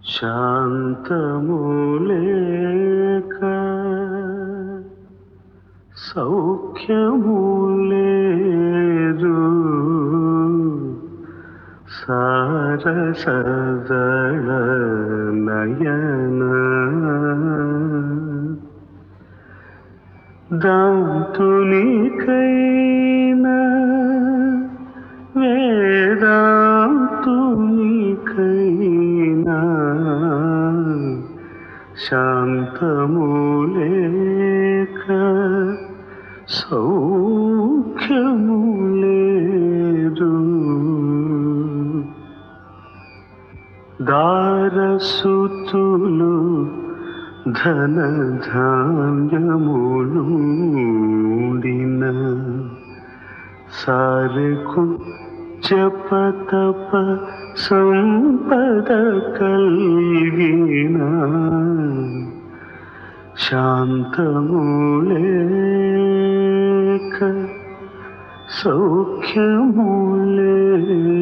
శాంతములేక సౌఖ్యము లేదు సారసదళ నయన దాంతునికైనా వేదాంతునికైనా శాంతములేక సౌఖ్యము లేదు దారసుతులు ధన ధాన్యములుండిన సారకు జపతప సంపద కలిగిన శాంతములేక సౌఖ్యము లేదు